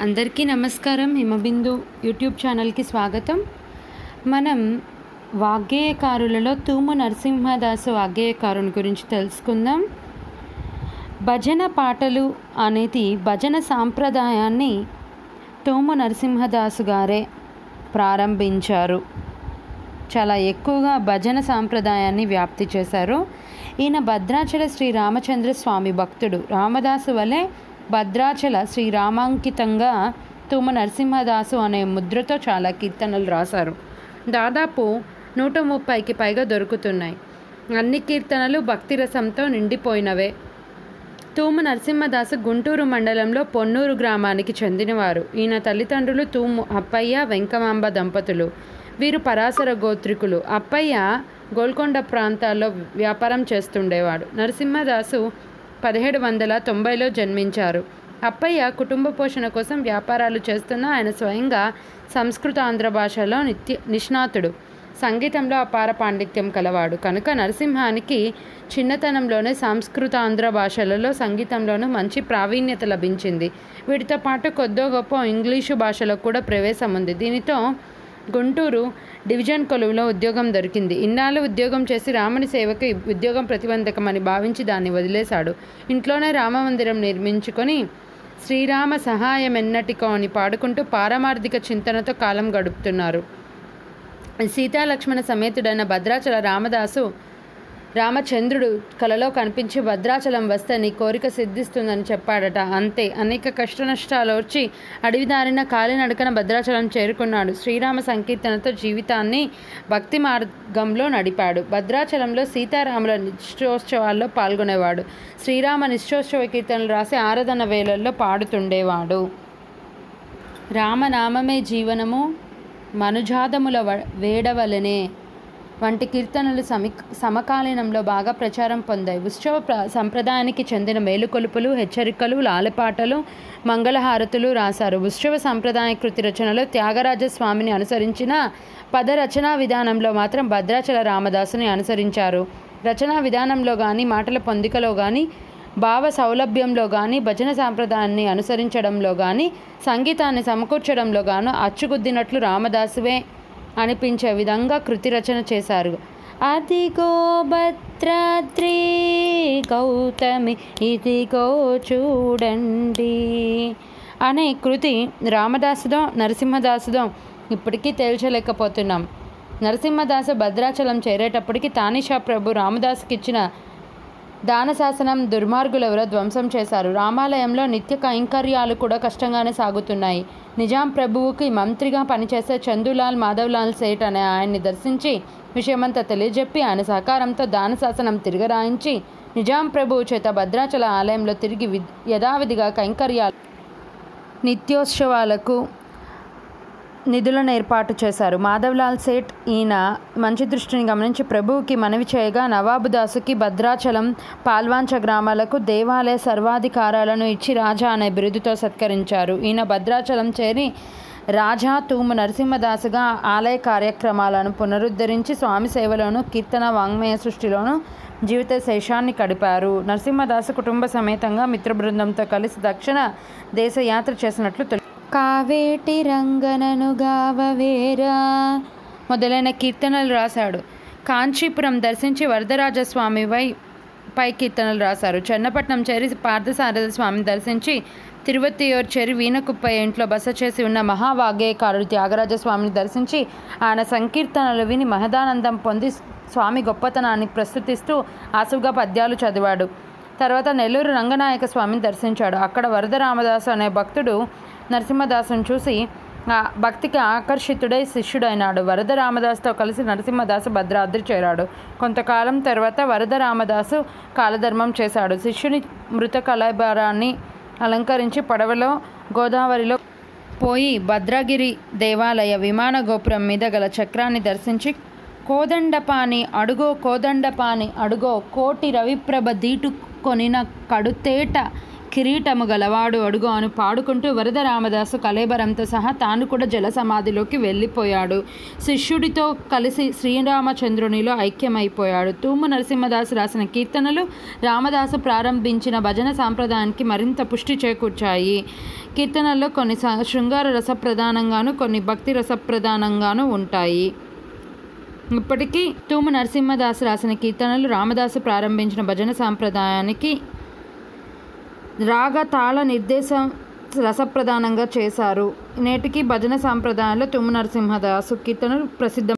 అందరికీ నమస్కారం హిమబిందు యూట్యూబ్ ఛానల్కి స్వాగతం మనం వాగ్గేయకారులలో తూము నరసింహదాసు వాగ్గేయకారుని గురించి తెలుసుకుందాం భజన పాటలు అనేది భజన సాంప్రదాయాన్ని తూము నరసింహదాసు గారే ప్రారంభించారు చాలా ఎక్కువగా భజన సాంప్రదాయాన్ని వ్యాప్తి చేశారు ఈయన భద్రాచల శ్రీ రామచంద్ర స్వామి భక్తుడు రామదాసు వలె భద్రాచల శ్రీ రామాంకితంగా తూమ నరసింహదాసు అనే ముద్రతో చాలా కీర్తనలు రాశారు దాదాపు నూట ముప్పైకి పైగా దొరుకుతున్నాయి అన్ని కీర్తనలు భక్తి రసంతో నిండిపోయినవే తూము నరసింహదాసు గుంటూరు మండలంలో పొన్నూరు గ్రామానికి చెందినవారు ఈయన తల్లిదండ్రులు తూము అప్పయ్య వెంకమాంబ దంపతులు వీరు పరాశర గోత్రికులు అప్పయ్య గోల్కొండ ప్రాంతాల్లో వ్యాపారం చేస్తుండేవాడు నరసింహదాసు పదిహేడు వందల తొంభైలో జన్మించారు అప్పయ్య కుటుంబ పోషణ కోసం వ్యాపారాలు చేస్తున్న ఆయన స్వయంగా సంస్కృత ఆంధ్ర భాషలో నిత్య నిష్ణాతుడు సంగీతంలో అపార పాండిత్యం కలవాడు కనుక నరసింహానికి చిన్నతనంలోనే సంస్కృత ఆంధ్ర భాషలలో సంగీతంలోనూ మంచి ప్రావీణ్యత లభించింది వీటితో పాటు కొద్దో గొప్ప ఇంగ్లీషు భాషలో కూడా ప్రవేశం ఉంది దీనితో గుంటూరు డివిజన్ కొలువులో ఉద్యోగం దొరికింది ఇన్నాళ్ళు ఉద్యోగం చేసి రాముని సేవకి ఉద్యోగం ప్రతిబంధకమని భావించి దాన్ని వదిలేశాడు ఇంట్లోనే రామమందిరం నిర్మించుకొని శ్రీరామ సహాయం ఎన్నటికో అని పాడుకుంటూ పారమార్థిక చింతనతో కాలం గడుపుతున్నారు సీతాలక్ష్మణ సమేతుడైన భద్రాచల రామదాసు రామచంద్రుడు కలలో కనిపించి భద్రాచలం వస్తే నీ కోరిక సిద్ధిస్తుందని చెప్పాడట అంతే అనేక కష్ట నష్టాలు వచ్చి అడవిదారిన కాలినడకన భద్రాచలం చేరుకున్నాడు శ్రీరామ సంకీర్తనతో జీవితాన్ని భక్తి మార్గంలో నడిపాడు భద్రాచలంలో సీతారాముల నిష్ఠోత్సవాల్లో పాల్గొనేవాడు శ్రీరామ నిష్ఠోత్సవ కీర్తనలు రాసి ఆరాధన వేళల్లో పాడుతుండేవాడు రామనామమే జీవనము మనుజాదముల వ- వేడవలనే వంటి కీర్తనలు సమి సమకాలీనంలో బాగా ప్రచారం పొందాయి ఉత్సవ ప్ర- సంప్రదాయానికి చెందిన మేలుకొలుపులు హెచ్చరికలు లాలపాటలు మంగళహారతులు రాశారు ఉత్సవ సంప్రదాయ కృతి రచనలో త్యాగరాజ స్వామిని అనుసరించిన పద రచనా విధానంలో మాత్రం భద్రాచల రామదాసుని అనుసరించారు రచనా విధానంలో కానీ మాటల పొందికలో కానీ భావ సౌలభ్యంలో కానీ భజన సాంప్రదాయాన్ని అనుసరించడంలో కానీ సంగీతాన్ని సమకూర్చడంలో గాను అచ్చుగుద్దినట్లు రామదాసువే అనిపించే విధంగా కృతి రచన చేశారు అదిగో భద్రాద్రి గౌతమి ఇదిగో చూడండి అనే కృతి రామదాసుదో నరసింహదాసుదో ఇప్పటికీ తేల్చలేకపోతున్నాం నరసింహదాసు భద్రాచలం చేరేటప్పటికి తానిషా ప్రభు రామదాసుకి ఇచ్చిన దానశాసనం దుర్మార్గులెవరో ధ్వంసం చేశారు రామాలయంలో నిత్య కైంకర్యాలు కూడా కష్టంగానే సాగుతున్నాయి నిజాం ప్రభువుకి మంత్రిగా పనిచేసే చందులాల్ మాధవ్లాల్ సేట్ అనే ఆయన్ని దర్శించి విషయమంతా తెలియజెప్పి ఆయన సహకారంతో దానశాసనం తిరగరాయించి నిజాం ప్రభువు చేత భద్రాచల ఆలయంలో తిరిగి వి యథావిధిగా కైంకర్యాలు నిత్యోత్సవాలకు నిధులను ఏర్పాటు చేశారు మాధవ్లాల్ సేట్ ఈయన మంచి దృష్టిని గమనించి ప్రభువుకి మనవి చేయగా నవాబుదాసుకి భద్రాచలం పాల్వాంచ గ్రామాలకు దేవాలయ సర్వాధికారాలను ఇచ్చి రాజా అనే బిరుదుతో సత్కరించారు ఈయన భద్రాచలం చేరి రాజా తూము నరసింహదాసుగా ఆలయ కార్యక్రమాలను పునరుద్ధరించి స్వామి సేవలోను కీర్తన వాంగ్మయ సృష్టిలోను జీవిత శేషాన్ని గడిపారు నరసింహదాసు కుటుంబ సమేతంగా మిత్ర బృందంతో కలిసి దక్షిణ దేశ యాత్ర చేసినట్లు తెలు కావేటి రంగనను గావవేరా మొదలైన కీర్తనలు రాశాడు కాంచీపురం దర్శించి వరదరాజస్వామిపై పై కీర్తనలు రాశారు చెన్నపట్నం చేరి పార్థసారథ స్వామిని దర్శించి తిరువత్తియూరు చేరి వీణకుప్పయ్య ఇంట్లో బస చేసి ఉన్న మహావాగ్గేయకారుడు త్యాగరాజ స్వామిని దర్శించి ఆయన సంకీర్తనలు విని మహదానందం పొంది స్వామి గొప్పతనాన్ని ప్రస్తుతిస్తూ ఆసుగా పద్యాలు చదివాడు తర్వాత నెల్లూరు రంగనాయక స్వామిని దర్శించాడు అక్కడ వరద రామదాసు అనే భక్తుడు నరసింహదాసును చూసి ఆ భక్తికి ఆకర్షితుడై శిష్యుడైనాడు వరద రామదాసుతో కలిసి నరసింహదాసు భద్రాద్రి చేరాడు కొంతకాలం తర్వాత వరద రామదాసు కాలధర్మం చేశాడు శిష్యుని మృత కళాభారాన్ని అలంకరించి పడవలో గోదావరిలో పోయి భద్రగిరి దేవాలయ విమాన గోపురం మీద గల చక్రాన్ని దర్శించి కోదండపాని అడుగో కోదండపాని అడుగో కోటి రవిప్రభ దీటు కొనిన కడుతేట కిరీటము గలవాడు అడుగు అని పాడుకుంటూ వరద రామదాసు కలేబరంతో సహా తాను కూడా జల సమాధిలోకి వెళ్ళిపోయాడు శిష్యుడితో కలిసి శ్రీరామచంద్రునిలో ఐక్యమైపోయాడు తూము నరసింహదాసు రాసిన కీర్తనలు రామదాసు ప్రారంభించిన భజన సాంప్రదాయానికి మరింత పుష్టి చేకూర్చాయి కీర్తనల్లో కొన్ని స- శృంగార రసప్రధానంగాను కొన్ని భక్తి రసప్రధానంగాను ఉంటాయి ఇప్పటికీ తూము నరసింహదాసు రాసిన కీర్తనలు రామదాసు ప్రారంభించిన భజన సాంప్రదాయానికి రాగ తాళ నిర్దేశం రసప్రధానంగా చేశారు నేటికి భజన సాంప్రదాయంలో తుమ్ము నరసింహదాసు కీర్తనలు ప్రసిద్ధం